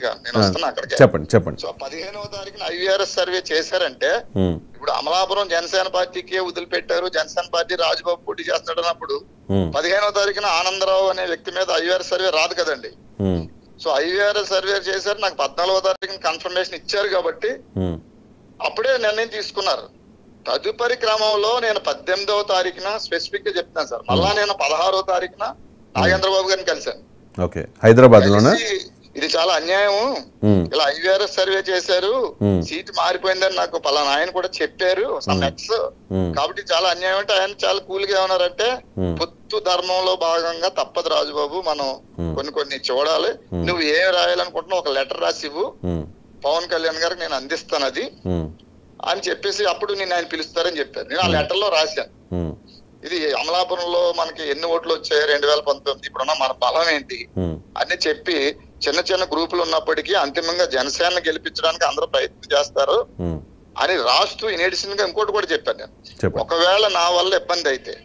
గా నేను వస్తున్నా అక్కడికి చెప్పండి చెప్పండి సో పదిహేనవ తారీఖున ఐవీఆర్ఎస్ సర్వే చేశారంటే ఉమ్, ఇప్పుడు అమలాపురం జనసేన పార్టీకే వదిలిపెట్టారు జనసేన పార్టీ రాజబాబు పోటీ చేస్తున్నాడు అన్నప్పుడు ఉమ్, పదిహేనవ తారీఖున ఆనందరావు అనే వ్యక్తి మీద ఐవీఆర్ఎస్ సర్వే రాదు కదండి ఉమ్, సో ఐవీఆర్ఎస్ సర్వే చేశారు నాకు పద్నాలుగో తారీఖున కన్ఫర్మేషన్ ఇచ్చారు కాబట్టి ఉమ్, అప్పుడే నిర్ణయం తీసుకున్నారు తదుపరి క్రమంలో నేను పద్దెనిమిదవ తారీఖున స్పెసిఫిక్ గా చెప్తాను సార్ మళ్ళా నేను పదహారో తారీఖున నాగేంద్ర బాబు గారిని కలిశాను ఓకే హైదరాబాద్ లోనా కలిసి, ఇది చాలా అన్యాయం ఉమ్, ఇలా ఐవీఆర్ఎస్ సర్వే చేశారు Hmm. సీట్ మారిపోయిందని నాకు పలానా ఆయన కూడా చెప్పారు సమ్ ఎక్స్ ఉమ్, కాబట్టి చాలా అన్యాయం అంటే ఆయన చాలా కూల్ గా ఏమన్నారంటే Hmm. పొత్తు ధర్మంలో భాగంగా తప్పదు రాజుబాబు మనం Hmm. కొన్ని కొన్ని చూడాలి Hmm. నువ్వు ఏం రాయాలనుకుంటున్నావు ఒక లెటర్ రాసి ఇవ్వు ఉమ్, పవన్ కళ్యాణ్ గారికి నేను అందిస్తాను అది ఉమ్, అని చెప్పేసి అప్పుడు నేను ఆయన పిలుస్తారని చెప్పారు నేను ఆ లెటర్ లో రాశాను ఉమ్, ఇది అమలాపురంలో మనకి ఎన్ని ఓట్లు వచ్చాయి రెండు వేల పంతొమ్మిది ఇప్పుడున్న మన బలం ఏంటి ఉమ్, అని చెప్పి చిన్న చిన్న గ్రూపులు ఉన్నప్పటికీ అంతిమంగా జనసేన గెలిపించడానికి అందరూ ప్రయత్నం చేస్తారు ఉమ్, అని రాస్తూ ఇన్ ఎడిషన్ గా ఇంకోటి కూడా చెప్పాను నేను చెప్పండి ఒకవేళ నా వల్ల ఇబ్బంది అయితే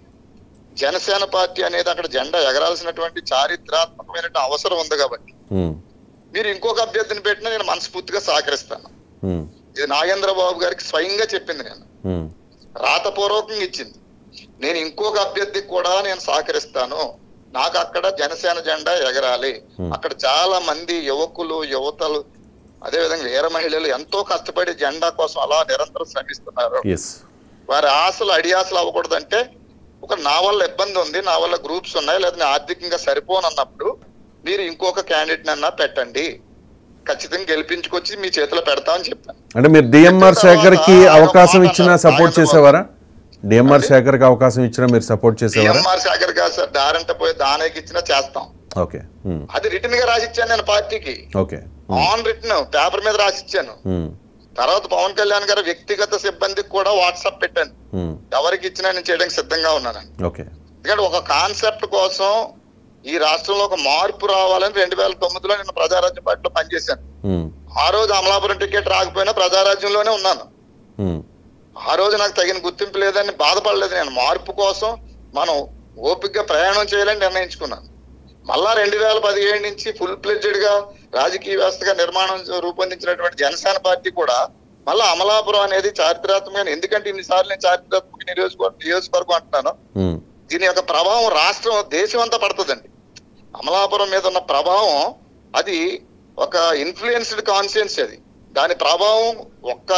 జనసేన పార్టీ అనేది అక్కడ జెండా ఎగరాల్సినటువంటి చారిత్రాత్మకమైన అవసరం ఉంది కాబట్టి ఉమ్, మీరు ఇంకొక అభ్యర్థిని పెట్టినా నేను మనస్ఫూర్తిగా సహకరిస్తాను ఉమ్, ఇది నాగేంద్ర బాబు గారికి స్వయంగా చెప్పింది నేను ఉమ్, రాతపూర్వకంగా ఇచ్చింది నేను ఇంకొక అభ్యర్థికి కూడా నేను సహకరిస్తాను నాకు అక్కడ జనసేన జెండా ఎగరాలి Hmm. అక్కడ చాలా మంది యువకులు యువతలు అదే విధంగా వీర మహిళలు ఎంతో కష్టపడి జెండా కోసం అలా నిరంతరం శ్రమిస్తున్నారు ఎస్ వారి ఆశలు అడియాసలు అవ్వకూడదంటే ఒక నా వల్ల ఇబ్బంది ఉంది నా వల్ల గ్రూప్స్ ఉన్నాయి లేదా నేను ఆర్థికంగా సరిపోనన్నప్పుడు మీరు ఇంకొక క్యాండిడేట్ అన్నా పెట్టండి ఖచ్చితంగా గెలిపించుకొచ్చి మీ చేతిలో పెడతామని చెప్పాను అంటే మీరు డిఎంఆర్ శేఖర్ కి తర్వాత అవకాశం ఆయన ఇచ్చినా మాట సపోర్ట్ అన్నారు. చేసేవారా డిఎంఆర్ శేఖర్ కి అవకాశం ఇచ్చినా మీరు సపోర్ట్ చేసేవారా ఎంఆర్ సాగర్ గారు సార్ దారంట పోయి దానికి ఇచ్చినా చేస్తాం ఓకే ఉమ్, అది రిటర్న్ గా రాసిచ్చాను నేను పార్టీకి ఓకే ఆన్ రిటర్న్ పేపర్ మీద రాసిచ్చాను ఉమ్, తర్వాత పవన్ కళ్యాణ్ గారు వ్యక్తిగత సిబ్బందికి కూడా వాట్సాప్ పెట్టాను ఉమ్, ఎవరికి ఇచ్చినా నేను చేయడానికి సిద్ధంగా ఉన్నానని ఓకే ఎందుకంటే ఒక కాన్సెప్ట్ కోసం ఈ రాష్ట్రంలో ఒక మార్పు రావాలని రెండు వేల తొమ్మిదిలో నేను ప్రజారాజ్యం పార్టీలో పనిచేశాను ఉమ్, ఆ రోజు అమలాపురం టికెట్ రాకపోయినా ప్రజారాజ్యంలోనే ఉన్నాను ఉమ్, ఆ రోజు నాకు తగిన గుర్తింపు లేదని బాధపడలేదు నేను మార్పు కోసం మనం ఓపికగా ప్రయాణం చేయాలని నిర్ణయించుకున్నాను మళ్ళా రెండు వేల పదిహేడు నుంచి ఫుల్ ప్లెడ్జెడ్ గా రాజకీయ వ్యవస్థగా నిర్మాణం రూపొందించినటువంటి జనసేన పార్టీ కూడా మళ్ళా అమలాపురం అనేది చారిత్రాత్మకమైన ఎందుకంటే ఇన్నిసార్లు నేను చారిత్రాత్మక నియోజకవర్గం నియోజకవర్గం అంటున్నాను ఉమ్, దీని యొక్క ప్రభావం రాష్ట్రం దేశం అంతా పడుతుందండి అమలాపురం మీద ఉన్న ప్రభావం అది ఒక ఇన్ఫ్లుయెన్స్డ్ కాన్షియన్స్ అది దాని ప్రభావం ఒక్క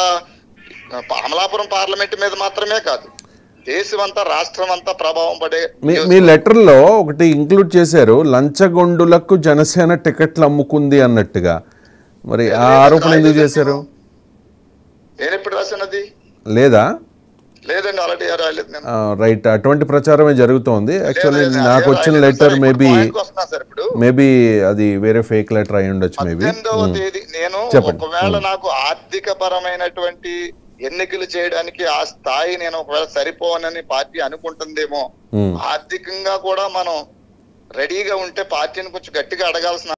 అమలాపురం పార్లమెంట్ మీద మాత్రమే కాదు దేశం అంతా రాష్ట్రం అంతా ప్రభావం పడే మీ మీ లెటర్లో ఒకటి ఇంక్లూడ్ చేశారు లంచగొండులకు జనసేన టికెట్లు అమ్ముకుంది అన్నట్టుగా మరి ఆ ఆరోపణ ఎందుకు చేశారు నేను ఎప్పుడు రాసినది లేదా లేదండి ఆల్రెడీ రాయలేదు నేను రైట్ అటువంటి ప్రచారమే జరుగుతోంది యాక్చువల్లీ లేదు, లేదు, నాకు అదే వచ్చిన రాయలేదు లెటర్ సార్. ఇప్పుడు మేబీ point కి వస్తున్నా సార్ ఇప్పుడు మేబీ అది వేరే ఫేక్ లెటర్ అయి ఉండొచ్చు మేబీ పద్దెనిమిదవ తేదీ నేను చెప్పండి. ఒకవేళ నాకు ఆర్థిక పరమైనటువంటి ఎన్నికలు చేయడానికి ఆ స్థాయి నేను ఒకవేళ సరిపోనని పార్టీ అనుకుంటుందేమో ఆర్థికంగా కూడా మనం రెడీగా ఉంటే పార్టీని కొంచెం గట్టిగా అడగాల్సిన